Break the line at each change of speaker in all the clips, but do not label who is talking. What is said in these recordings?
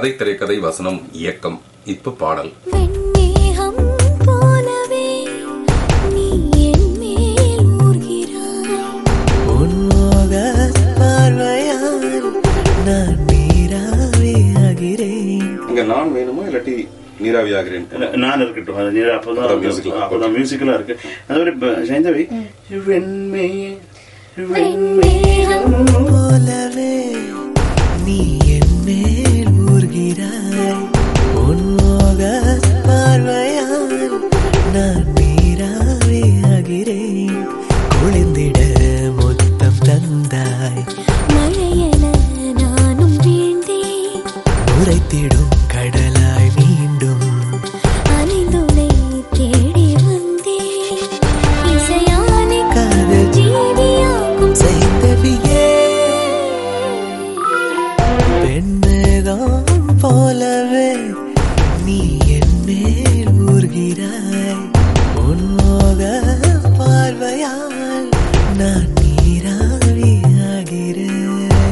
கதை திரைக்கதை வசனம் இயக்கம் இப்ப பாடல்
வெண்ணேகம் போலவே நீ என் மேல் ஊர்கிறாய்
உன்மோக பார்வையால் நான் நீராவியாகிறேன்
இங்க நான் வேணுமா இல்லாட்டி நீராவி ஆகிறேன்
இல்ல, நான் இருக்கட்டும் அது நீ அப்பதான்
அப்பதான் musical.
அப்பதான் மியூசிக்கலா இருக்கு அது மாதிரி இப்ப சைந்தவி வெண்மே
வெண்ணேகம்
போலவே நீ என் மேல் ஊர்கிறாய் உன்மோக பார்வையால் நான் நீராவியாகிறேன் குளிர்ந்திட மொத்தம் தந்தாய்
மழையென நானும் வீழ்ந்தேன்
உரைத்திடும் கடலாய் மீண்டும்
அலைந்துனை தேடி வந்தேன் இசையாலே
காதல்
ஜீவியாக்கும்
செய்தவியே பெண்மேகம் போலவே நீ என் மேல் ஊர்கிறாய் உன்மோக பார்வையால் நான் நீராவியாகிறேன்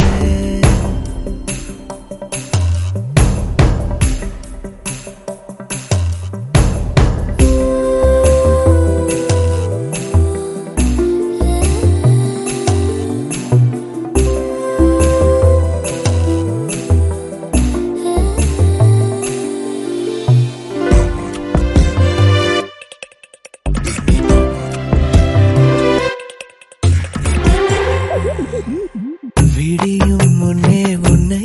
விடியும் முன்னே உன்னை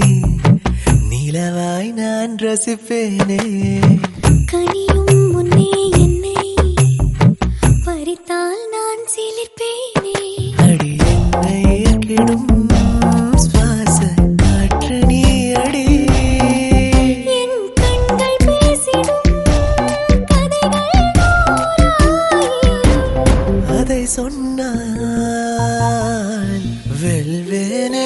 நிலவாய் நான் ரசிப்பேனே
கனியும் முன்னே என்னை பறித்தால் நான் சிலிர்ப்பேனே
அடி என்னை கெடும் சுவாச காற்று நீ அடி
என் கண்கள் பேசிடும் கதைகள் நூறாயிரம்
அதை சொன்னால் வெல்வேனே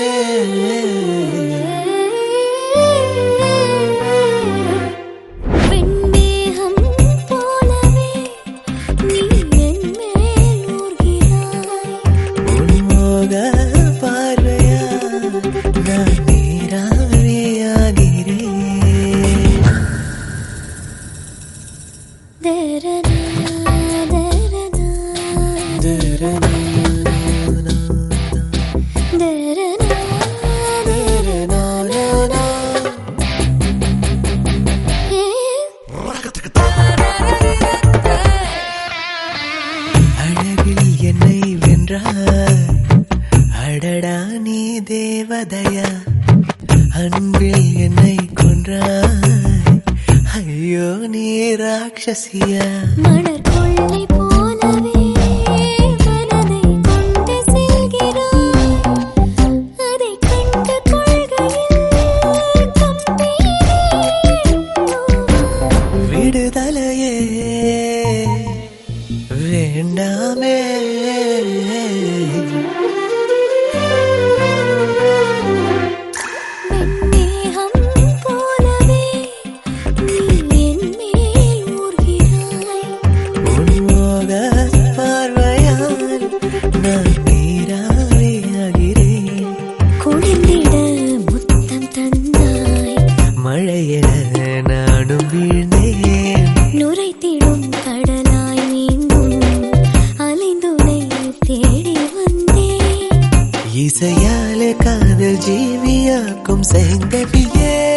வெண்ணேகம் போலவே நீ என் மேல் ஊர்கிறாய்
உன்மோக பார்வையா நான் நீராவியாகிறேன்
தரதா, தரதா, தரதா, தரதா. ஏ
அழகில் என்னை வென்றாய் அடடா நீ தேவதையா அன்பில் என்னை கொன்றாய் ஐயோ நீ ராட்சசியா
மணற் கொள்ளை போலவே மனதை கொண்டு செல்கிறாய் அதைக் கண்டு கொள்கையில் கம்பீரம்
விடுதலையே வேண்டாமே
வெண்ணேகம் போலவே நீ என் மேல் ஊர்கிறாய்
உன்மோக பார்வையால் நான் நீராவியாகிறேன்
குளிர்ந்திட முத்தம் தந்தாய்
மழையென நானும் வீழ்ந்தேன்
நுரைத்திடும் கடலாய் மீண்டும் அலைந்துனை தேடி வந்தேன்
இசையாலே காதல் ஜீவியாக்கும் செய்தவியே